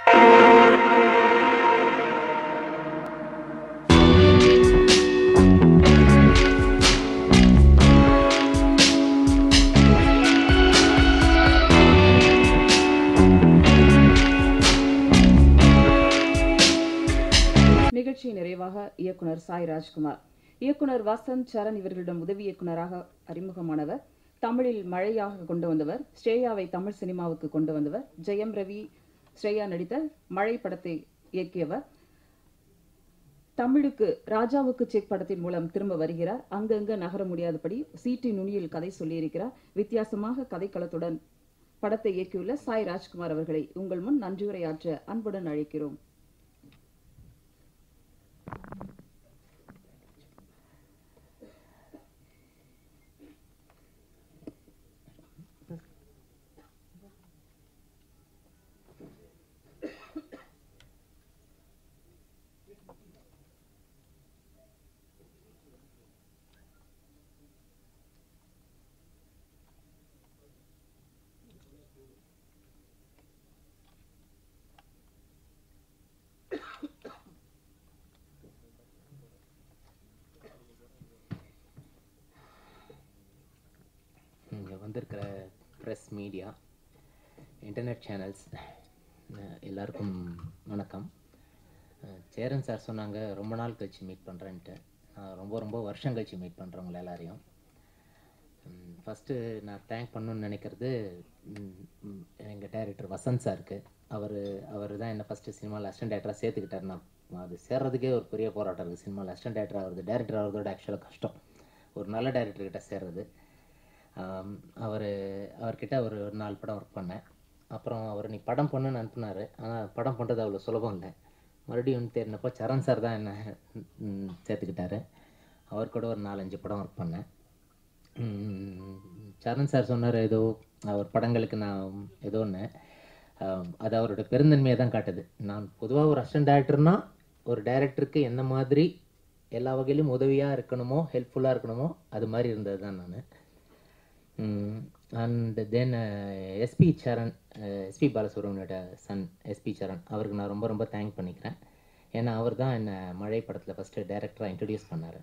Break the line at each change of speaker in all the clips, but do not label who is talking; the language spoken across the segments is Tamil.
நிகழ்ச்சி நிறைவாக இயக்குனர் சாய் ராஜ்குமார் இயக்குனர் வசந்த் சரண் இவர்களிடம் உதவி இயக்குனராக அறிமுகமானவர் தமிழில் மழையாக கொண்டு வந்தவர் ஸ்ரேயாவை தமிழ் சினிமாவுக்கு கொண்டு வந்தவர் ஜெயம் ரவி ஸ்ரேயா நடித்த மழை படத்தை இயக்கியவர் தமிழுக்கு ராஜாவுக்கு செக் படத்தின் மூலம் திரும்ப வருகிறார் அங்கங்க நகர முடியாதபடி சீட்டி நுனியில் கதை சொல்லியிருக்கிறார் வித்தியாசமாக கதைக்களத்துடன் படத்தை இயக்கியுள்ள சாய் ராஜ்குமார் அவர்களை உங்கள் முன் நன்றியுரையாற்ற அன்புடன் அழைக்கிறோம்
இங்கே வந்திருக்கிற ப்ரெஸ் மீடியா இன்டர்நெட் சேனல்ஸ் எல்லாருக்கும் வணக்கம் அஹ், சேரன் சார் சொன்னாங்க ரொம்ப நாள் கழிச்சு மீட் பண்ணுறேன்ட்டு நான் ரொம்ப ரொம்ப வருஷம் கழிச்சு மீட் பண்ணுறவங்கள எல்லாரையும் ஃபஸ்ட்டு நான் தேங்க் பண்ணணும்னு நினைக்கிறது எங்கள் டைரக்டர் வசந்த் சாருக்கு அவர் அவர் தான் என்னை ஃபஸ்ட்டு சினிமாவில் அசிஸ்டன்ட் டேரக்டராக சேர்த்துக்கிட்டார் நான் அது சேர்றதுக்கே ஒரு பெரிய போராட்டம் இருக்குது சினிமாவில் அசிஸ்டன்ட் டேரக்டர் ஆகிறது டேரக்டர் ஆகிறதோட ஆக்சுவலாக கஷ்டம் ஒரு நல்ல டேரக்டர்கிட்ட சேர்றது அவர் அவர்கிட்ட ஒரு ஒரு நாலு படம் ஒர்க் பண்ணேன் அப்புறம் அவர் நீ படம் பண்ணுன்னு அனுப்புனார் ஆனால் படம் பண்ணுறது அவ்வளோ சுலபம் இல்லை மறுபடியும் தேடினப்போ சரண் சார் தான் என்னை ம், சேர்த்துக்கிட்டாரு அவர் கூட ஒரு நாலஞ்சு படம் ஒர்க் பண்ணேன் ம், சரண் சார் சொன்னார் ஏதோ அவர் படங்களுக்கு நான் ஏதோ ஒன்று அது அவரோட பெருந்தன்மையை தான் காட்டுது நான் பொதுவாக ஒரு அசிஸ்டன்ட் டேரக்டர்னா ஒரு டைரக்டருக்கு என்ன மாதிரி எல்லா வகையிலும் உதவியாக இருக்கணுமோ ஹெல்ப்ஃபுல்லாக இருக்கணுமோ அது மாதிரி இருந்தது தான் நான் and then S P Charan S P பாலசுப்ரமணியோட சன் எஸ்பி சரண் அவருக்கு நான் ரொம்ப ரொம்ப தேங்க் பண்ணிக்கிறேன் ஏன்னா அவர் தான் என்னை மழை படத்தில் ஃபஸ்ட்டு டைரக்டராக இன்ட்ரடியூஸ் பண்ணார்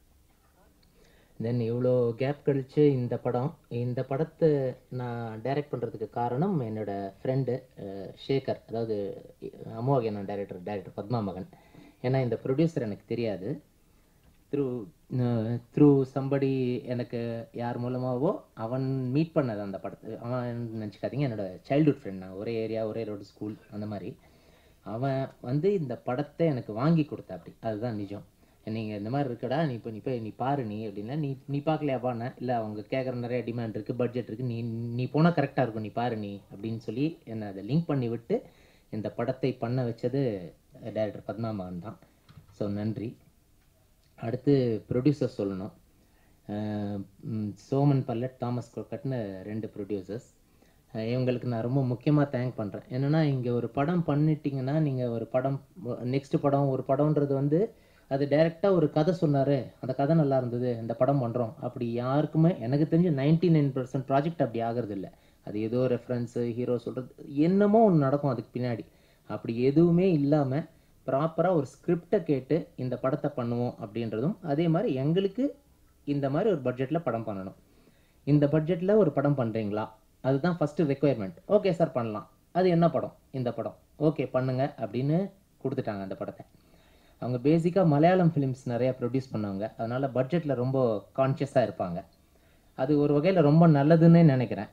தென் இவ்வளோ கேப் கழிச்சு இந்த படம் இந்த படத்தை நான் டைரக்ட் பண்ணுறதுக்கு காரணம் என்னோட ஃப்ரெண்டு ஷேகர் அதாவது அம்மாவாக நான் டைரக்டர் டைரக்டர் பத்மா மகன் ஏன்னா இந்த ப்ரொடியூசர் எனக்கு தெரியாது த்ரூ த்ரூ சம்படி எனக்கு யார் மூலமாகவோ அவன் மீட் பண்ணது அந்த படத்தை அவன் நினச்சிக்காதீங்க என்னோட சைல்ட்ஹுட் ஃப்ரெண்ட் நான் ஒரே ஏரியா ஒரே ரோடு ஸ்கூல் அந்த மாதிரி அவன் வந்து இந்த படத்தை எனக்கு வாங்கி கொடுத்தா அப்படி அதுதான் நிஜம் நீங்கள் இந்த மாதிரி இருக்கடா நீ இப்போ நீ போய் நீ பாரு நீ அப்படின்னா நீ நீ பார்க்கலையாப்பாண்ணே இல்லை அவங்க கேட்குற நிறைய டிமாண்ட் இருக்குது பட்ஜெட் இருக்குது நீ நீ போனால் கரெக்டாக இருக்கும் நீ பாரு நீ அப்படின்னு சொல்லி என்னை அதை லிங்க் பண்ணி விட்டு இந்த படத்தை பண்ண வச்சது டைரக்டர் பத்மா மகன் தான் ஸோ நன்றி அடுத்து ப்ரொடியூசர் சொல்லணும் அஹ் ம், சோமன் பல்லட் தாமஸ் கொல்கட்னு ரெண்டு ப்ரொடியூசர்ஸ் இவங்களுக்கு நான் ரொம்ப முக்கியமாக தேங்க் பண்ணுறேன் என்னென்னா இங்கே ஒரு படம் பண்ணிட்டீங்கன்னா நீங்கள் ஒரு படம் நெக்ஸ்ட் படம் ஒரு படம்ன்றது வந்து அது டைரெக்டாக ஒரு கதை சொன்னார் அந்த கதை நல்லா இருந்தது இந்த படம் பண்ணுறோம் அப்படி யாருக்குமே எனக்கு தெரிஞ்சு நைன்டி நைன் பர்சன்ட் ப்ராஜெக்ட் அப்படி ஆகிறது இல்லை அது ஏதோ ரெஃபரன்ஸு ஹீரோ சொல்கிறது என்னமோ ஒன்று நடக்கும் அதுக்கு பின்னாடி அப்படி எதுவுமே இல்லாமல் ப்ராப்பராக ஒரு ஸ்கிரிப்டை கேட்டு இந்த படத்தை பண்ணுவோம் அப்படின்றதும் அதே மாதிரி எங்களுக்கு இந்த மாதிரி ஒரு பட்ஜெட்டில் படம் பண்ணணும் இந்த பட்ஜெட்டில் ஒரு படம் பண்ணுறீங்களா அதுதான் ஃபஸ்ட்டு ரெக்குயர்மெண்ட் ஓகே சார் பண்ணலாம் அது என்ன படம் இந்த படம் ஓகே பண்ணுங்க அப்படின்னு கொடுத்துட்டாங்க அந்த படத்தை அவங்க பேசிக்காக மலையாளம் ஃபிலிம்ஸ் நிறையா ப்ரொடியூஸ் பண்ணவங்க அதனால் பட்ஜெட்டில் ரொம்ப கான்ஷியஸாக இருப்பாங்க அது ஒரு வகையில் ரொம்ப நல்லதுன்னே நினைக்கிறேன்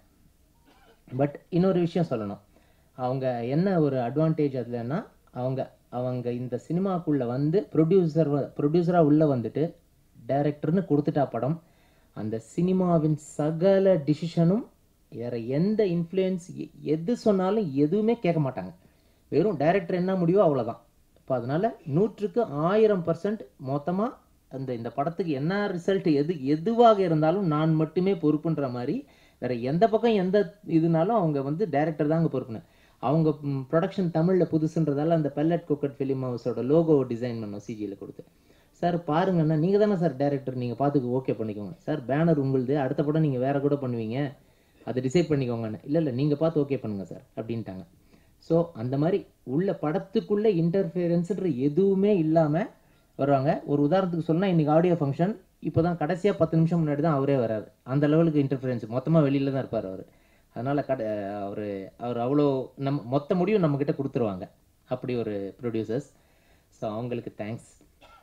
பட் இன்னொரு விஷயம் சொல்லணும் அவங்க என்ன ஒரு அட்வான்டேஜ் அதுலன்னா அவங்க அவங்க இந்த சினிமாக்குள்ளே வந்து ப்ரொடியூசர் ப்ரொடியூசராக உள்ளே வந்துட்டு டைரக்டர்னு கொடுத்துட்டா படம் அந்த சினிமாவின் சகல டிசிஷனும் வேற எந்த இன்ஃப்ளூயன்ஸ் எது சொன்னாலும் எதுவுமே கேட்க மாட்டாங்க வெறும் டைரக்டர் என்ன முடிவோ அவ்வளோதான் இப்போ அதனால நூற்றுக்கு ஆயிரம் பர்சன்ட் மொத்தமாக அந்த இந்த படத்துக்கு என்ன ரிசல்ட் எது எதுவாக இருந்தாலும் நான் மட்டுமே பொறுப்புன்ற மாதிரி வேற எந்த பக்கம் எந்த இதுனாலும் அவங்க வந்து டைரக்டர் தான் அங்கே பொறுப்புன்னு அவங்க ப்ரொடக்ஷன் தமிழில் புதுசுன்றதால அந்த பெல்லட் குக்கட் ஃபிலிம் ஹவுஸோட லோகோ டிசைன் பண்ணோம் சிஜியில் கொடுத்து சார் பாருங்கண்ணா நீங்கள் தானே சார் டேரக்டர் நீங்கள் பார்த்துக்கு ஓகே பண்ணிக்கோங்க சார் பேனர் உங்களுது அடுத்த படம் நீங்கள் வேற கூட பண்ணுவீங்க அதை டிசைட் பண்ணிக்கோங்கண்ணே இல்லை இல்லை நீங்கள் பார்த்து ஓகே பண்ணுங்க சார் அப்படின்ட்டாங்க ஸோ அந்த மாதிரி உள்ள படத்துக்குள்ள இன்டர்ஃபியரன்ஸ்ன்ற எதுவுமே இல்லாமல் வருவாங்க ஒரு உதாரணத்துக்கு சொன்னால் இன்னைக்கு ஆடியோ ஃபங்க்ஷன் இப்போ தான் கடைசியாக பத்து நிமிஷம் முன்னாடி தான் அவரே வராரு அந்த லெவலுக்கு இன்டர்ஃபியரன்ஸ் மொத்தமாக வெளியில தான் இருப்பார் அவர் அதனால் கட அவர் அவர் அவ்வளோ நம் மொத்த முடிவும் நம்மக்கிட்ட கொடுத்துருவாங்க அப்படி ஒரு ப்ரொடியூசர்ஸ் ஸோ அவங்களுக்கு தேங்க்ஸ்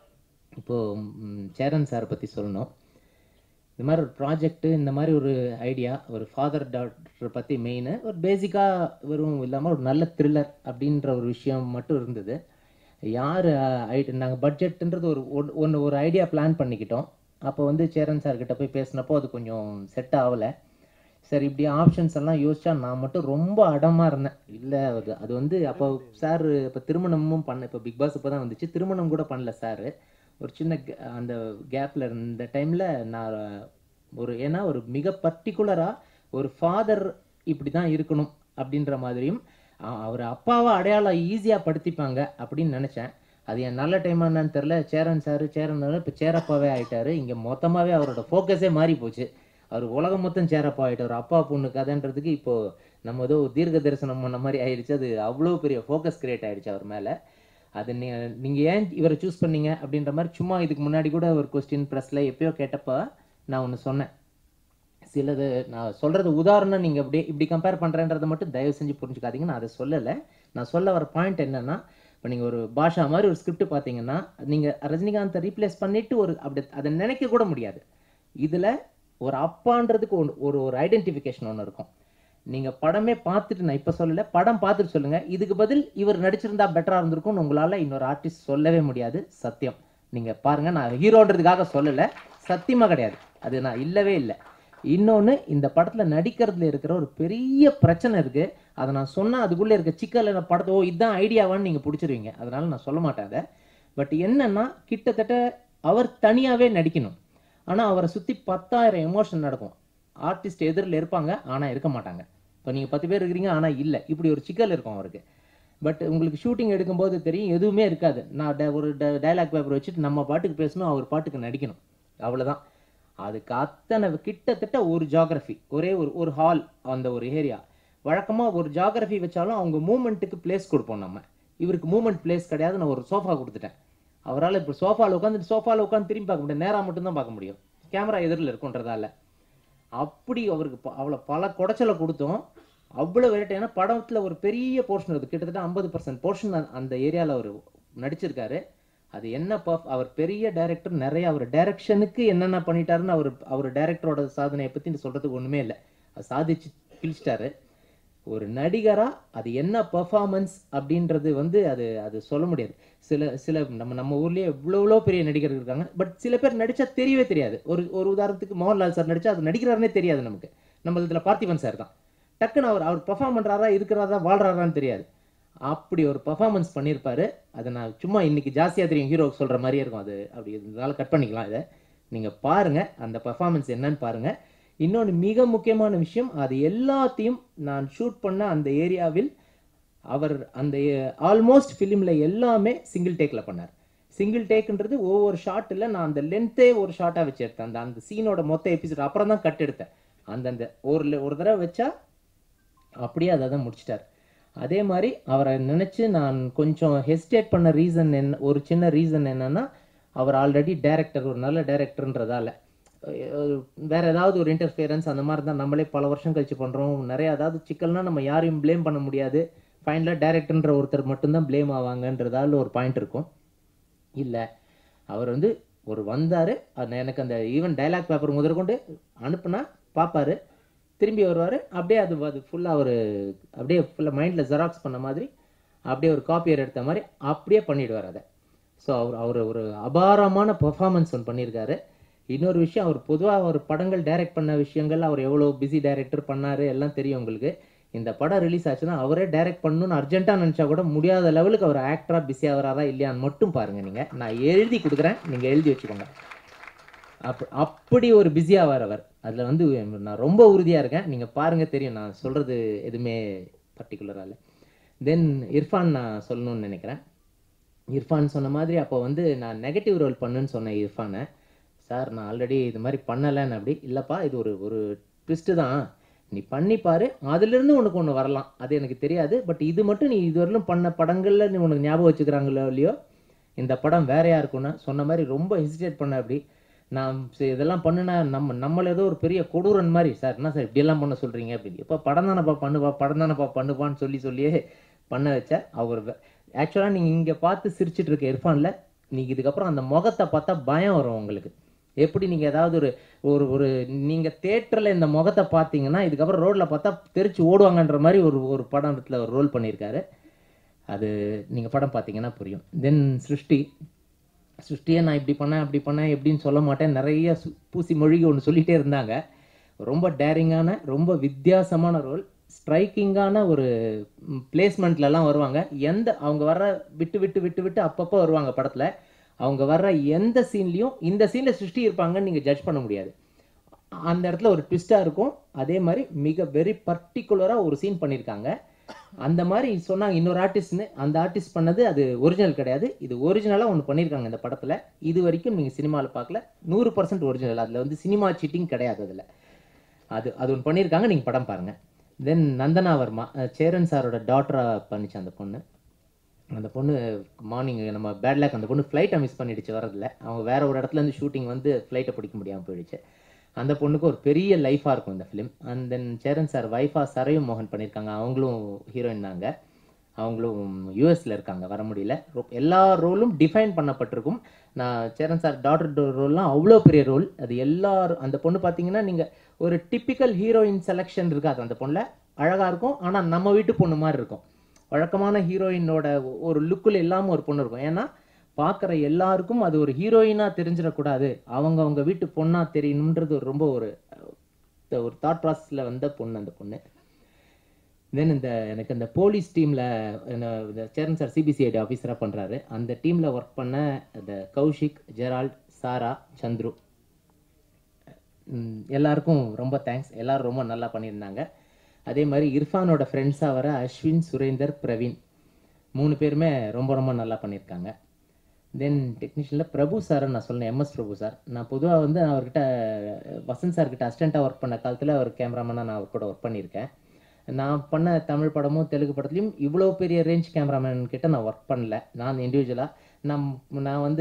இப்போது சேரன் சார் பற்றி சொல்லணும் இந்த மாதிரி ஒரு ப்ராஜெக்ட்டு இந்த மாதிரி ஒரு ஐடியா ஒரு ஃபாதர் டாக்டர் பற்றி மெயின் ஒரு பேசிக்காக வெறும் இல்லாமல் ஒரு நல்ல த்ரில்லர் அப்படின்ற ஒரு விஷயம் மட்டும் இருந்தது யார் ஐடி நாங்கள் பட்ஜெட்டுன்றது ஒரு ஒன்று ஒரு ஐடியா பிளான் பண்ணிக்கிட்டோம் அப்போ வந்து சேரன் சார் கிட்ட போய் பேசினப்போ அது கொஞ்சம் செட் ஆகலை சரி இப்படி ஆப்ஷன்ஸ் எல்லாம் யோசிச்சா நான் மட்டும் ரொம்ப அடமாக இருந்தேன் இல்லை அது அது வந்து அப்போ சார் இப்போ திருமணமும் பண்ண இப்போ பிக் பாஸ் இப்போ தான் வந்துச்சு திருமணம் கூட பண்ணல சார் ஒரு சின்ன ga- அந்த கேப்பில் இருந்த டைமில் நான் ஒரு ஏன்னா ஒரு மிக பர்டிகுலராக ஒரு ஃபாதர் இப்படி தான் இருக்கணும் அப்படின்ற மாதிரியும் அ- அவர் அப்பாவை அடையாளம் ஈஸியாக படுத்திப்பாங்க அப்படின்னு நினச்சேன் அது என் நல்ல டைம் என்னன்னு தெரில சேரன் சார் சேரன் இப்போ சேரப்பாவே ஆயிட்டாரு இங்கே மொத்தமாகவே அவரோட ஃபோக்கஸே மாறி போச்சு அவர் உலகம் மொத்தம் சேரப்பா ஆயிட்டார் அப்பா பொண்ணு கதைன்றதுக்கு இப்போ நம்ம ஏதோ தீர்க்க தரிசனம் பண்ண மாதிரி ஆயிடுச்சு அது அவ்வளோ பெரிய ஃபோக்கஸ் கிரியேட் ஆயிடுச்சு அவர் மேலே அது நீ நீங்கள் ஏன் இவரை சூஸ் பண்ணீங்க அப்படின்ற மாதிரி சும்மா இதுக்கு முன்னாடி கூட ஒரு கொஸ்டின் ப்ரெஸ்ஸில் எப்பயோ கேட்டப்ப நான் ஒன்று சொன்னேன் சிலது நான் சொல்கிறது உதாரணம் நீங்கள் அப்படியே இப்படி கம்பேர் பண்ணுறேன்றதை மட்டும் தயவு செஞ்சு புரிஞ்சுக்காதீங்க நான் அதை சொல்லலை நான் சொல்ல வர பாயிண்ட் என்னன்னா இப்போ நீங்கள் ஒரு பாஷா மாதிரி ஒரு ஸ்கிரிப்ட் பார்த்தீங்கன்னா நீங்கள் ரஜினிகாந்தை ரீப்ளேஸ் பண்ணிட்டு ஒரு அப்படி அதை நினைக்க கூட முடியாது இதில் ஒரு அப்பான்றதுக்கு ஒன்று ஒரு ஒரு ஐடென்டிஃபிகேஷன் ஒன்று இருக்கும் நீங்கள் படமே பார்த்துட்டு நான் இப்போ சொல்லலை படம் பார்த்துட்டு சொல்லுங்கள் இதுக்கு பதில் இவர் நடிச்சிருந்தா பெட்டராக இருந்திருக்கும்னு உங்களால் இன்னொரு ஆர்டிஸ்ட் சொல்லவே முடியாது சத்தியம் நீங்கள் பாருங்கள் நான் ஹீரோன்றதுக்காக சொல்லலை சத்தியமாக கிடையாது அது நான் இல்லவே இல்லை இன்னொன்று இந்த படத்தில் நடிக்கிறதுல இருக்கிற ஒரு பெரிய பிரச்சனை இருக்குது அதை நான் சொன்னால் அதுக்குள்ளே இருக்க சிக்கல் படத்தை ஓ இதுதான் ஐடியாவான்னு நீங்கள் பிடிச்சிருவீங்க அதனால நான் சொல்ல மாட்டேன் அதை பட் என்னன்னா கிட்டத்தட்ட அவர் தனியாகவே நடிக்கணும் ஆனால் அவரை சுற்றி பத்தாயிரம் எமோஷன் நடக்கும் ஆர்டிஸ்ட் எதிரில் இருப்பாங்க ஆனால் இருக்க மாட்டாங்க இப்போ நீங்கள் பத்து பேர் இருக்கிறீங்க ஆனால் இல்லை இப்படி ஒரு சிக்கல் இருக்கும் அவருக்கு பட் உங்களுக்கு ஷூட்டிங் எடுக்கும்போது தெரியும் எதுவுமே இருக்காது நான் ட- ஒரு டைலாக் பேப்பர் வச்சுட்டு நம்ம பாட்டுக்கு பேசணும் அவர் பாட்டுக்கு நடிக்கணும் அவ்வளவுதான் அதுக்கு அத்தனை கிட்டத்தட்ட ஒரு ஜாகிரஃபி ஒரே ஒரு ஒரு ஹால் அந்த ஒரு ஏரியா வழக்கமாக ஒரு ஜாகிரஃபி வச்சாலும் அவங்க மூமெண்ட்டுக்கு பிளேஸ் கொடுப்போம் நம்ம இவருக்கு மூமெண்ட் பிளேஸ் கிடையாது நான் ஒரு சோஃபா கொடுத்துட்டேன் அவரால் இப்போ சோஃபாவில் உட்காந்து சோஃபாவில் உட்காந்து திரும்பி பார்க்க முடியாது நேராக மட்டும்தான் பார்க்க முடியும் கேமரா எதிரில் இருக்குன்றதால அப்படி அவருக்கு ப- அவ்வளோ பல குடைச்சலை கொடுத்தோம் அவ்வளோ வெரைட்டி ஏன்னா படத்தில் ஒரு பெரிய போர்ஷன் இருக்குது கிட்டத்தட்ட ஐம்பது பர்சன்ட் போர்ஷன் அந்த ஏரியாவில் அவர் நடிச்சிருக்காரு அது என்ன பர்ஃப் அவர் பெரிய டைரக்டர் நிறைய அவர் டைரக்ஷனுக்கு என்னென்ன பண்ணிட்டாருன்னு அவர் அவர் டைரக்டரோட சாதனையை பற்றி சொல்கிறதுக்கு ஒன்றுமே இல்லை அது சாதிச்சு கிழிச்சிட்டாரு ஒரு நடிகரா அது என்ன பெர்ஃபார்மன்ஸ் அப்படின்றது வந்து அது அது சொல்ல முடியாது சில சில நம்ம நம்ம ஊர்லயே எவ்வளோ எவ்வளோ பெரிய நடிகர்கள் இருக்காங்க பட் சில பேர் நடிச்சா தெரியவே தெரியாது ஒரு ஒரு உதாரணத்துக்கு மோகன்லால் சார் நடிச்சா அது நடிக்கிறாருன்னே தெரியாது நமக்கு நம்ம இதில் பார்த்திபன் சார் தான் டக்குன்னு அவர் அவர் பெர்ஃபார்ம் பண்றாரா இருக்கிறாரா வாழ்றாரான்னு தெரியாது அப்படி ஒரு பெர்ஃபார்மன்ஸ் பண்ணியிருப்பாரு அதை நான் சும்மா இன்னைக்கு ஜாஸ்தியாக தெரியும் ஹீரோ சொல்ற மாதிரியே இருக்கும் அது அப்படி இதனால கட் பண்ணிக்கலாம் இதை நீங்க பாருங்க அந்த பெர்ஃபார்மன்ஸ் என்னன்னு பாருங்க இன்னொன்று மிக முக்கியமான விஷயம் அது எல்லாத்தையும் நான் ஷூட் பண்ண அந்த ஏரியாவில் அவர் அந்த ஆல்மோஸ்ட் ஃபிலிமில் எல்லாமே சிங்கிள் டேக்கில் பண்ணார் சிங்கிள் டேக்குன்றது ஒவ்வொரு ஷாட்டில் நான் அந்த லென்த்தே ஒரு ஷார்ட்டாக வச்சு எடுத்தேன் அந்த அந்த சீனோட மொத்த எபிசோட் அப்புறம் தான் கட் எடுத்தேன் அந்தந்த ஒரு le- ஒரு தடவை வச்சா அப்படியே அதை தான் முடிச்சிட்டார் அதே மாதிரி அவரை நினச்சி நான் கொஞ்சம் ஹெசிடேட் பண்ண ரீசன் என்ன ஒரு சின்ன ரீசன் என்னன்னா அவர் ஆல்ரெடி டைரக்டர் ஒரு நல்ல டைரக்டர்ன்றதால வேற ஏதாவது ஒரு இன்டர்ஃபியரன்ஸ் அந்த மாதிரி தான் நம்மளே பல வருஷம் கழிச்சு பண்றோம் நிறைய அதாவது சிக்கல்னா நம்ம யாரையும் ப்ளேம் பண்ண முடியாது ஃபைனலாக டைரக்டர்ன்ற ஒருத்தர் மட்டும்தான் ப்ளேம் ஆவாங்கன்றதால ஒரு பாயிண்ட் இருக்கும் இல்லை அவர் வந்து ஒரு வந்தார் எனக்கு அந்த ஈவன் டைலாக் பேப்பர் முதற்கொண்டு அனுப்புனா பார்ப்பாரு திரும்பி வருவார் அப்படியே அது அது ஃபுல்லாக ஒரு அப்படியே ஃபுல்லாக மைண்டில் ஜெராக்ஸ் பண்ண மாதிரி அப்படியே ஒரு காப்பியர் எடுத்த மாதிரி அப்படியே பண்ணிடுவார் அதை ஸோ அவர் அவர் ஒரு அபாரமான பெர்ஃபார்மன்ஸ் ஒன்று பண்ணியிருக்காரு இன்னொரு விஷயம் அவர் பொதுவாக அவர் படங்கள் டைரக்ட் பண்ண விஷயங்கள் அவர் எவ்வளோ பிஸி டைரக்டர் பண்ணாரு எல்லாம் தெரியும் உங்களுக்கு இந்த படம் ரிலீஸ் ஆச்சுன்னா அவரே டைரக்ட் பண்ணணும்னு அர்ஜென்ட்டாக நினச்சா கூட முடியாத லெவலுக்கு அவர் ஆக்டராக பிஸி ஆகிறாரா இல்லையான்னு மட்டும் பாருங்க நீங்கள் நான் எழுதி கொடுக்குறேன் நீங்கள் எழுதி வச்சுக்கோங்க அப் அப்படி ஒரு பிஸியாக வரவர் அதில் வந்து நான் ரொம்ப உறுதியாக இருக்கேன் நீங்கள் பாருங்கள் தெரியும் நான் சொல்கிறது எதுவுமே பர்டிகுலராக இல்லை தென் இர்ஃபான் நான் சொல்லணும்னு நினைக்கிறேன் இர்ஃபான் சொன்ன மாதிரி அப்போ வந்து நான் நெகட்டிவ் ரோல் பண்ணுன்னு சொன்னேன் இர்ஃபானை சார் நான் ஆல்ரெடி இது மாதிரி பண்ணலைன்னு அப்படி இல்லைப்பா இது ஒரு ஒரு ட்விஸ்ட்டு தான் நீ பண்ணிப்பாரு அதுலேருந்து உனக்கு ஒன்று வரலாம் அது எனக்கு தெரியாது பட் இது மட்டும் நீ இதுவரையிலும் பண்ண படங்களில் நீ உனக்கு ஞாபகம் வச்சுக்கிறாங்களோ இல்லையோ இந்த படம் வேறையா இருக்கும்னா சொன்ன மாதிரி ரொம்ப ஹெசிடேட் பண்ண அப்படி நான் சரி, இதெல்லாம் பண்ணுனா நம்ம நம்மள ஏதோ ஒரு பெரிய கொடூரன் மாதிரி சார் என்ன சார் இப்படியெல்லாம் பண்ண சொல்கிறீங்க அப்படின்னு இப்போ படம் தானேப்பா பண்ணுவா படம் தானேப்பா பண்ணுவான்னு சொல்லி சொல்லியே பண்ண வச்ச அவர் ஆக்சுவலாக நீங்கள் இங்கே பார்த்து சிரிச்சிட்டு இருக்க இர்ஃபானில் நீங்கள் இதுக்கப்புறம் அந்த முகத்தை பார்த்தா பயம் வரும் உங்களுக்கு எப்படி நீங்கள் ஏதாவது ஒரு ஒரு ஒரு நீங்கள் தேட்டரில் இந்த முகத்தை பார்த்தீங்கன்னா இதுக்கப்புறம் ரோட்டில் பார்த்தா தெரிச்சு ஓடுவாங்கன்ற மாதிரி ஒரு ஒரு படத்தில் ஒரு ரோல் பண்ணியிருக்காரு அது நீங்கள் படம் பார்த்தீங்கன்னா புரியும் தென் சிருஷ்டி சிருஷ்டியை நான் இப்படி பண்ணேன் அப்படி பண்ணேன் எப்படின்னு சொல்ல மாட்டேன் நிறைய சு- பூசி மொழிகை ஒன்று சொல்லிகிட்டே இருந்தாங்க ரொம்ப டேரிங்கான ரொம்ப வித்தியாசமான ரோல் ஸ்ட்ரைக்கிங்கான ஒரு பிளேஸ்மெண்ட்லலாம் வருவாங்க எந்த அவங்க வர்ற விட்டு விட்டு விட்டு விட்டு அப்பப்போ வருவாங்க படத்தில் அவங்க வர்ற எந்த சீன்லேயும் இந்த சீனில் சிருஷ்டி இருப்பாங்கன்னு நீங்கள் ஜட்ஜ் பண்ண முடியாது அந்த இடத்துல ஒரு ட்விஸ்ட்டாக இருக்கும் அதே மாதிரி மிக வெரி பர்டிகுலராக ஒரு சீன் பண்ணியிருக்காங்க அந்த மாதிரி சொன்னாங்க இன்னொரு ஆர்டிஸ்ட்னு அந்த ஆர்டிஸ்ட் பண்ணது அது ஒரிஜினல் கிடையாது இது ஒரிஜினலாக ஒன்று பண்ணியிருக்காங்க இந்த படத்தில் இது வரைக்கும் நீங்கள் சினிமாவில் பார்க்கல நூறு பர்சன்ட் ஒரிஜினல் அதில் வந்து சினிமா சீட்டிங் கிடையாது அதில் அது அது ஒன்று பண்ணியிருக்காங்க நீங்கள் படம் பாருங்கள் தென் நந்தனா வர்மா அஹ் சேரன் சாரோட டாட்டராக பண்ணிச்சு அந்த பொண்ணு அந்த பொண்ணு மார்னிங் நம்ம பேட் லேக் அந்த பொண்ணு ஃப்ளைட்டை மிஸ் பண்ணிடுச்சு வரதில்ல அவங்க வேற ஒரு இடத்துல இருந்து ஷூட்டிங் வந்து ஃப்ளைட்டை பிடிக்க முடியாமல் போயிடுச்சு அந்த பொண்ணுக்கு ஒரு பெரிய லைஃபாக இருக்கும் இந்த film and then Cheran sir வைஃபா சரையும் மோகன் பண்ணியிருக்காங்க அவங்களும் ஹீரோயின் தாங்க அவங்களும் யூஎஸ்ல இருக்காங்க வர முடியல ரொ- எல்லா ரோலும் டிஃபைன் பண்ணப்பட்டிருக்கும் நான் சேரன் சார் டாட்டர் ரோல்லாம் அவ்வளோ பெரிய ரோல் அது எல்லாரும் அந்த பொண்ணு பார்த்தீங்கன்னா நீங்கள் ஒரு டிப்பிக்கல் ஹீரோயின் செலெக்ஷன் இருக்காது அந்த பொண்ணில் அழகாக இருக்கும் ஆனால் நம்ம வீட்டு பொண்ணு மாதிரி இருக்கும் வழக்கமான ஹீரோயினோட ஒரு லுக்கில் இல்லாமல் ஒரு பொண்ணு இருக்கும் ஏன்னா பார்க்குற எல்லாருக்கும் அது ஒரு ஹீரோயினாக தெரிஞ்சிடக்கூடாது அவங்க அவங்க வீட்டு பொண்ணாக தெரியணுன்றது ஒரு ரொம்ப ஒரு அஹ், ஒரு தாட் ப்ராசஸில் வந்த பொண்ணு அந்த பொண்ணு தென் இந்த எனக்கு இந்த போலீஸ் டீமில் இந்த சேரன் சார் சிபிசிஐடி ஆஃபீஸராக பண்ணுறாரு அந்த டீமில் ஒர்க் பண்ண இந்த கௌஷிக் ஜெரால்ட் சாரா சந்துரு ம், எல்லாருக்கும் ரொம்ப தேங்க்ஸ் எல்லாரும் ரொம்ப நல்லா பண்ணியிருந்தாங்க அதே மாதிரி இர்ஃபானோட ஃப்ரெண்ட்ஸாக வர அஸ்வின் சுரேந்தர் பிரவீன் மூணு பேருமே ரொம்ப ரொம்ப நல்லா பண்ணியிருக்காங்க தென் டெக்னீஷியனில் பிரபு சார் நான் சொன்னேன் எம்எஸ் பிரபு சார் நான் பொதுவாக வந்து அவர்கிட்ட வசந்த் சார்கிட்ட அசிஸ்டண்ட்டாக ஒர்க் பண்ண காலத்தில் அவர் கேமராமேனாக நான் அவர் கூட ஒர்க் பண்ணியிருக்கேன் நான் பண்ண தமிழ் படமும் தெலுங்கு படத்துலையும் இவ்வளோ பெரிய ரேஞ்ச் கேமராமேன் கிட்ட நான் ஒர்க் பண்ணல நான் இண்டிவிஜுவலாக நான் நான் வந்து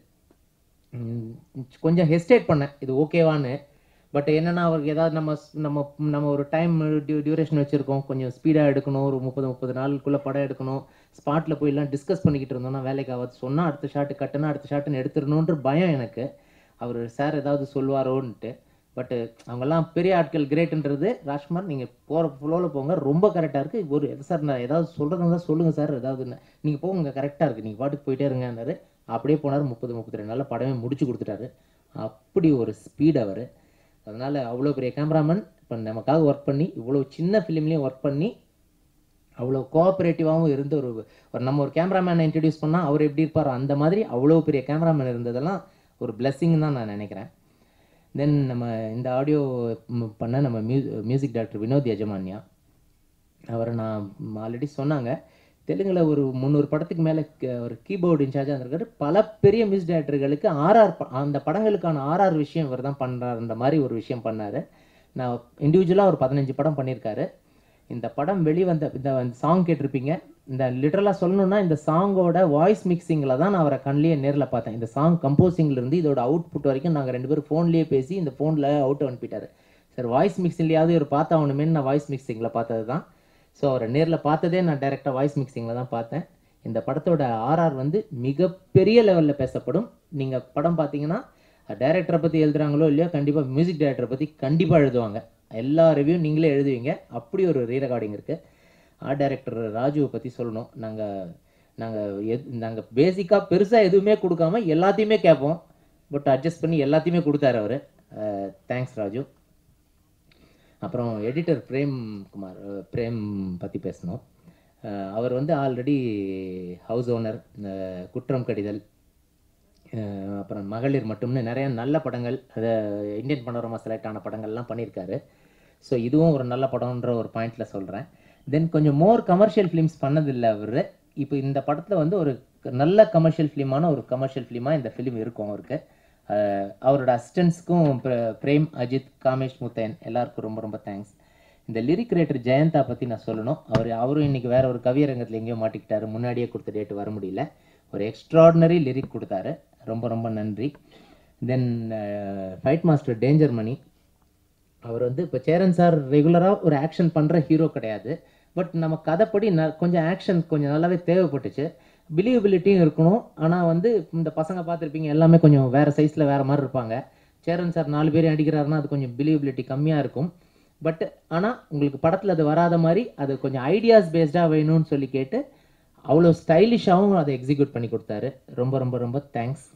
ம், கொஞ்சம் ஹெஸ்டேட் பண்ணேன் இது ஓகேவான்னு பட் என்னன்னா அவருக்கு ஏதாவது நம்ம ஸ்- நம்ம நம்ம ஒரு டைம் டியூ டியூரேஷன் வச்சுருக்கோம் கொஞ்சம் ஸ்பீடாக எடுக்கணும் ஒரு முப்பது முப்பது நாளுக்குள்ளே படம் எடுக்கணும் ஸ்பாட்டில் போய்லாம் டிஸ்கஸ் பண்ணிக்கிட்டு இருந்தோம்னா வேலைக்கு ஆகாது சொன்னால் அடுத்த ஷாட்டு கட்டுனா அடுத்த ஷாட்டுன்னு எடுத்துடணுன்ற பயம் எனக்கு அவர் சார் ஏதாவது சொல்லுவாரோன்ட்டு பட்டு அவங்கெல்லாம் பெரிய ஆட்கள் கிரேட்ன்றது ராஜ்குமார் நீங்கள் போகிற ஃப்ளோவில் போங்க ரொம்ப கரெக்டாக இருக்குது ஒரு எது சார் நான் ஏதாவது சொல்கிறதா இருந்தால் சொல்லுங்கள் சார் ஏதாவது நீங்கள் போங்க கரெக்டாக இருக்குது நீங்கள் பாட்டுக்கு போயிட்டே இருங்கன்னாரு அப்படியே போனார் முப்பது முப்பத்தி ரெண்டு நாளில் படமே முடிச்சு கொடுத்துட்டாரு அப்படி ஒரு ஸ்பீட் அவர் அதனால் அவ்வளோ பெரிய கேமராமேன் இப்போ நமக்காக ஒர்க் பண்ணி இவ்வளோ சின்ன ஃபிலிம்லேயும் ஒர்க் பண்ணி அவ்வளோ கோஆப்ரேட்டிவாகவும் இருந்த ஒரு ஒரு நம்ம ஒரு கேமராமேனை இன்ட்ரடியூஸ் பண்ணால் அவர் எப்படி இருப்பாரோ அந்த மாதிரி அவ்வளோ பெரிய கேமராமேன் இருந்ததெல்லாம் ஒரு blessing தான் நான் நினைக்கிறேன் தென் நம்ம இந்த ஆடியோ பண்ண நம்ம மியூ மியூசிக் டைரக்டர் வினோத் யஜமான்யா அவரை நான் ஆல்ரெடி சொன்னாங்க தெலுங்குல ஒரு முந்நூறு படத்துக்கு மேலே ஒரு கீபோர்டு இன்சார்ஜாக இருந்திருக்காரு பல பெரிய மியூசிக் டைரக்டர்களுக்கு ஆர்ஆர் அந்த படங்களுக்கான ஆர்ஆர் விஷயம் இவர் தான் பண்ணுறாருன்ற மாதிரி ஒரு விஷயம் பண்ணார் நான் இண்டிவிஜுவலாக ஒரு பதினஞ்சு படம் பண்ணியிருக்காரு இந்த படம் வெளிவந்த இந்த சாங் கேட்டிருப்பீங்க இந்த லிட்டரலாக சொல்லணும்னா இந்த சாங்கோட வாய்ஸ் மிக்சிங்கில் தான் நான் அவரை கண்ணிலேயே நேரில் பார்த்தேன் இந்த சாங் கம்போசிங்ல இருந்து இதோட அவுட்புட் வரைக்கும் நாங்கள் ரெண்டு பேரும் ஃபோன்லேயே பேசி இந்த ஃபோனில் அவுட் அனுப்பிட்டாரு சார் வாய்ஸ் மிக்சிங்லையாவது ஒரு பார்த்தாகணுமேனு நான் வாய்ஸ் மிக்சிங்கில் பார்த்தது தான் ஸோ அவரை நேரில் பார்த்ததே நான் டைரெக்டாக வாய்ஸ் மிக்சிங்கில் தான் பார்த்தேன் இந்த படத்தோட ஆர்ஆர் வந்து மிகப்பெரிய லெவலில் பேசப்படும் நீங்கள் படம் பார்த்தீங்கன்னா டைரக்டரை பற்றி எழுதுறாங்களோ இல்லையோ கண்டிப்பாக மியூசிக் டைரக்டரை பற்றி கண்டிப்பாக எழுதுவாங்க எல்லா ரிவ்யூ நீங்களே எழுதுவீங்க அப்படி ஒரு ரீ ரெக்கார்டிங் இருக்குது ஆர்ட் டைரக்டர் ராஜுவை பற்றி சொல்லணும் நாங்கள் நாங்கள் எத் நாங்கள் பேசிக்காக பெருசாக எதுவுமே கொடுக்காம எல்லாத்தையுமே கேட்போம் பட் அட்ஜஸ்ட் பண்ணி எல்லாத்தையுமே கொடுத்தாரு அவர் தேங்க்ஸ் ராஜு அப்புறம் எடிட்டர் பிரேம் குமார் அஹ், பிரேம் பற்றி பேசணும் அஹ், அவர் வந்து ஆல்ரெடி ஹவுஸ் ஓனர் குற்றம் கடிதல் அஹ், அப்புறம் மகளிர் மட்டும்னு நிறைய நல்ல படங்கள் அதை இந்தியன் பனோரமா செலக்ட் ஆன படங்கள்லாம் பண்ணியிருக்காரு ஸோ இதுவும் ஒரு நல்ல படம்ன்ற ஒரு பாயிண்ட்ல சொல்கிறேன் தென் கொஞ்சம் மோர் கமர்ஷியல் ஃபிலிம்ஸ் பண்ணதில்லை அவர் இப்போ இந்த படத்தில் வந்து ஒரு க- நல்ல கமர்ஷியல் ஃபிலிமான ஒரு கமர்ஷியல் ஃபிலிமாக இந்த ஃபிலிம் இருக்கும் அவருக்கு அஹ் அவரோட அசிஸ்டன்ஸ்க்கும் பிரேம் அஜித் காமேஷ் முத்தையன் எல்லாருக்கும் ரொம்ப ரொம்ப தேங்க்ஸ் இந்த லிரிக் ரைட்டர் ஜெயந்தா பற்றி நான் சொல்லணும் அவர் அவரும் இன்னைக்கு வேற ஒரு கவியரங்கத்தில் எங்கேயோ மாட்டிக்கிட்டாரு முன்னாடியே கொடுத்த டேட்டு வர முடியல ஒரு எக்ஸ்ட்ராடினரி லிரிக் கொடுத்தாரு ரொம்ப ரொம்ப நன்றி then fight master danger Mani அவர் வந்து இப்போ சேரன் சார் ரெகுலராக ஒரு ஆக்ஷன் பண்ணுற ஹீரோ கிடையாது பட் நம்ம கதைப்படி ந கொஞ்சம் ஆக்ஷன் கொஞ்சம் நல்லாவே தேவைப்பட்டுச்சு பிலீவபிலிட்டியும் இருக்கணும் ஆனால் வந்து இந்த பசங்க பார்த்துருப்பீங்க எல்லாமே கொஞ்சம் வேறு சைஸில் வேறு மாதிரி இருப்பாங்க சேரன் சார் நாலு பேரையும் அடிக்கிறாருன்னா அது கொஞ்சம் பிலீவபிலிட்டி கம்மியாக இருக்கும் பட் ஆனால் உங்களுக்கு படத்தில் அது வராத மாதிரி அது கொஞ்சம் ஐடியாஸ் பேஸ்டாக வேணும்னு சொல்லி கேட்டு அவ்வளோ ஸ்டைலிஷாகவும் அதை எக்ஸிக்யூட் பண்ணி கொடுத்தாரு ரொம்ப ரொம்ப ரொம்ப தேங்க்ஸ்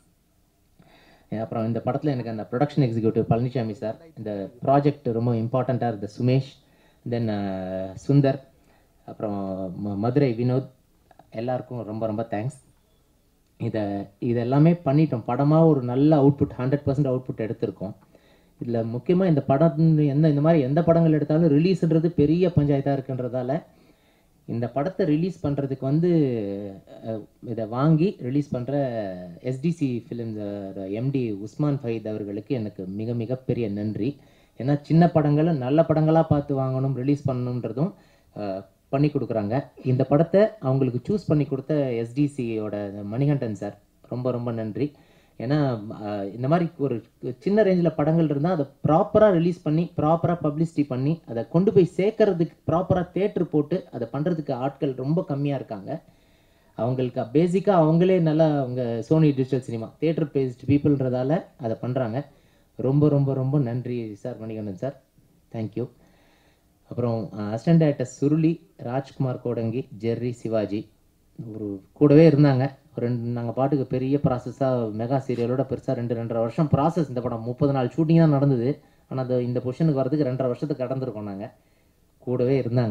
அப்புறம் இந்த படத்தில் எனக்கு அந்த ப்ரொடக்ஷன் எக்ஸிக்யூட்டிவ் பழனிசாமி சார் இந்த ப்ராஜெக்ட் ரொம்ப இம்பார்ட்டண்ட்டாக இருந்த சுமேஷ் தென் சுந்தர் அப்புறம் ம- மதுரை வினோத் எல்லாருக்கும் ரொம்ப ரொம்ப தேங்க்ஸ் இதை இது எல்லாமே பண்ணிட்டோம் படமாக ஒரு நல்ல அவுட்புட் ஹண்ட்ரட் பர்சன்ட் அவுட்புட் எடுத்திருக்கோம் இதில் முக்கியமாக இந்த படம் எந்த இந்த மாதிரி எந்த படங்கள் எடுத்தாலும் ரிலீஸ்ன்றது பெரிய பஞ்சாயத்தாக இருக்குன்றதால இந்த படத்தை ரிலீஸ் பண்ணுறதுக்கு வந்து அஹ், இதை வாங்கி ரிலீஸ் பண்ணுற எஸ்டிசி ஃபிலிம் எம்டி உஸ்மான் ஃபைத் அவர்களுக்கு எனக்கு மிக மிகப்பெரிய நன்றி ஏன்னா சின்ன படங்களை நல்ல படங்களாக பார்த்து வாங்கணும் ரிலீஸ் பண்ணணுன்றதும் அஹ், பண்ணி கொடுக்குறாங்க இந்த படத்தை அவங்களுக்கு சூஸ் பண்ணி கொடுத்த எஸ்டிசியோட மணிகண்டன் சார் ரொம்ப ரொம்ப நன்றி ஏன்னா அஹ், இந்த மாதிரி ஒரு சின்ன ரேஞ்சில் படங்கள் இருந்தால் அதை ப்ராப்பராக ரிலீஸ் பண்ணி ப்ராப்பராக பப்ளிசிட்டி பண்ணி அதை கொண்டு போய் சேர்க்கறதுக்கு ப்ராப்பராக தேட்டர் போட்டு அதை பண்ணுறதுக்கு ஆட்கள் ரொம்ப கம்மியாக இருக்காங்க அவங்களுக்கு பேசிக்காக அவங்களே நல்லா அவங்க Sony digital cinema theatre based பீப்புள்ன்றதால அதை பண்ணுறாங்க ரொம்ப ரொம்ப ரொம்ப நன்றி சார் மணிகண்டன் சார் தேங்க்யூ அப்புறம் assistant director Suruli Rajkumar Kodangi Jerry Sivaji ஒரு கூடவே இருந்தாங்க ஒரு ரெண்டு நாங்கள் பாட்டுக்கு பெரிய ப்ராசஸாக மெகா சீரியலோட பெருசாக ரெண்டு ரெண்டரை வருஷம் ப்ராசஸ் இந்த படம் முப்பது நாள் ஷூட்டிங் தான் நடந்தது ஆனால் அது இந்த பொசிஷனுக்கு வரதுக்கு ரெண்டரை வருஷத்துக்கு கடந்திருக்கோம் நாங்கள் கூடவே இருந்தாங்க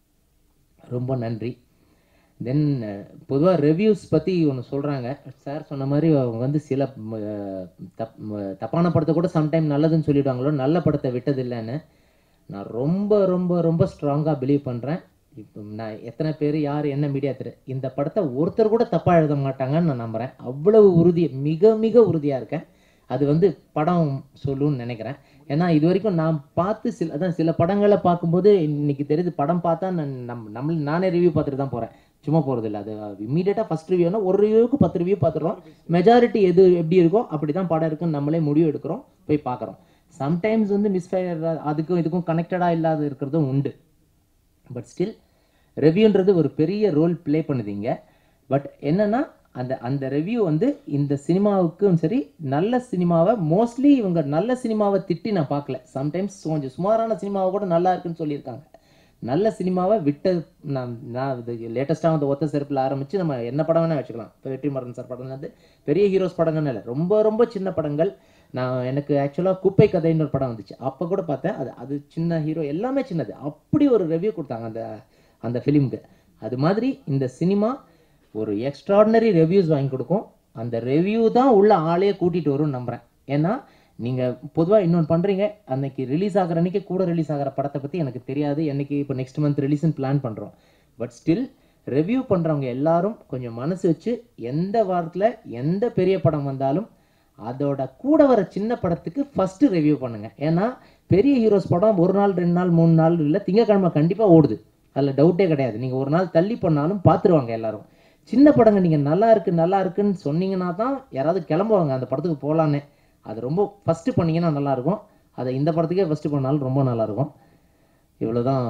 ரொம்ப நன்றி தென் பொதுவாக ரிவ்யூஸ் பற்றி ஒன்று சொல்கிறாங்க சார் சொன்ன மாதிரி அவங்க வந்து சில ம, தப் ம, தப்பான படத்தை கூட சம்டைம் நல்லதுன்னு சொல்லிடுவாங்களோ நல்ல படத்தை விட்டதில்லைன்னு நான் ரொம்ப ரொம்ப ரொம்ப ஸ்ட்ராங்காக பிலீவ் பண்ணுறேன் இப்போ நான் எத்தனை பேர் யார் என்ன மீடியா தெரு இந்த படத்தை ஒருத்தர் கூட தப்பாக எழுத மாட்டாங்கன்னு நான் நம்புகிறேன் அவ்வளவு உறுதி மிக மிக உறுதியாக இருக்கேன் அது வந்து படம் சொல்லுன்னு நினைக்கிறேன் ஏன்னா இது வரைக்கும் நான் பார்த்து சில அதான் சில படங்களை பார்க்கும்போது இன்னைக்கு தெரியுது படம் பார்த்தா நான் நம் நம்ம நானே ரிவ்யூ பார்த்துட்டு தான் போகிறேன் சும்மா போகிறது இல்லை அது இமீடியட்டாக ஃபஸ்ட் ரிவ்யூனா ஒரு ரிவ்யூக்கு பத்து ரிவ்யூ பார்த்துடுறோம் மெஜாரிட்டி எது எப்படி இருக்கோ அப்படி தான் படம் இருக்குன்னு நம்மளே முடிவு எடுக்கிறோம் போய் பார்க்குறோம் சம்டைம்ஸ் வந்து மிஸ்ஃபயர் அதுக்கும் இதுக்கும் கனெக்டடாக இல்லாத இருக்கிறதும் உண்டு பட் ஸ்டில் ரெவ்யூன்றது ஒரு பெரிய ரோல் ப்ளே பண்ணுதீங்க பட் என்னன்னா அந்த அந்த ரெவ்யூ வந்து இந்த சினிமாவுக்கும் சரி நல்ல சினிமாவை மோஸ்ட்லி இவங்க நல்ல சினிமாவை திட்டி நான் பார்க்கல சம்டைம்ஸ் கொஞ்சம் சுமாரான சினிமாவை கூட நல்லா இருக்குன்னு சொல்லியிருக்காங்க நல்ல சினிமாவை விட்ட நான் நான் இது லேட்டஸ்ட்டாக வந்து ஒத்த செருப்பில் ஆரம்பித்து நம்ம என்ன படம் வேணால் வச்சுக்கலாம் இப்போ வெற்றிமாறன் சார் படம் வந்து பெரிய ஹீரோஸ் படங்கள்னு இல்லை ரொம்ப ரொம்ப சின்ன படங்கள் நான் எனக்கு ஆக்சுவலாக குப்பை கதைன்னு ஒரு படம் வந்துச்சு அப்போ கூட பார்த்தேன் அது அது சின்ன ஹீரோ எல்லாமே சின்னது அப்படி ஒரு ரிவ்யூ கொடுத்தாங்க அந்த அந்த ஃபிலிம்க்கு அது மாதிரி இந்த சினிமா ஒரு எக்ஸ்ட்ராடினரி ரிவ்யூஸ் வாங்கி கொடுக்கும் அந்த ரிவ்யூ தான் உள்ள ஆளே கூட்டிகிட்டு வரும்னு நம்புகிறேன் ஏன்னா நீங்கள் பொதுவாக இன்னொன்று பண்ணுறீங்க அன்னைக்கு ரிலீஸ் ஆகிற அன்னைக்கு கூட ரிலீஸ் ஆகிற படத்தை பற்றி எனக்கு தெரியாது என்னைக்கு இப்போ நெக்ஸ்ட் மந்த் ரிலீஸ்னு பிளான் பண்ணுறோம் பட் ஸ்டில் ரிவ்யூ பண்ணுறவங்க எல்லாரும் கொஞ்சம் மனசு வச்சு எந்த வாரத்தில் எந்த பெரிய படம் வந்தாலும் அதோட கூட வர சின்ன படத்துக்கு ஃபஸ்ட்டு ரிவ்யூ பண்ணுங்க ஏன்னா பெரிய ஹீரோஸ் படம் ஒரு நாள் ரெண்டு நாள் மூணு நாள் இல்லை திங்கக்கிழமை கண்டிப்பாக ஓடுது அதில் டவுட்டே கிடையாது நீங்கள் ஒரு நாள் தள்ளி பண்ணாலும் பார்த்துருவாங்க எல்லாரும் சின்ன படங்க நீங்கள் நல்லா இருக்கு நல்லா இருக்குன்னு சொன்னீங்கன்னா தான் யாராவது கிளம்புவாங்க அந்த படத்துக்கு போகலான்னு அது ரொம்ப ஃபஸ்ட்டு பண்ணீங்கன்னா நல்லாயிருக்கும் அதை இந்த படத்துக்கே ஃபஸ்ட்டு பண்ணாலும் ரொம்ப நல்லாயிருக்கும் இவ்வளோதான்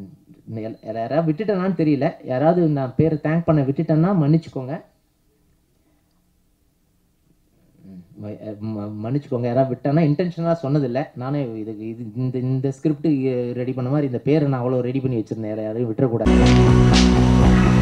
யாராவது விட்டுட்டேனான்னு தெரியல யாராவது நான் பேர் தேங்க் பண்ண விட்டுட்டேன்னா மன்னிச்சுக்கோங்க ம- ம- மன்னிச்சுக்கோங்க யாராவது விட்டானா இன்டென்ஷனாக சொன்னதில்லை நானே இது இது இந்த இந்த ஸ்கிரிப்ட் ரெடி பண்ண மாதிரி இந்த பேரை நான் அவ்வளோ ரெடி பண்ணி வச்சிருந்தேன் யாரையும் விட்டுறக்கூடாது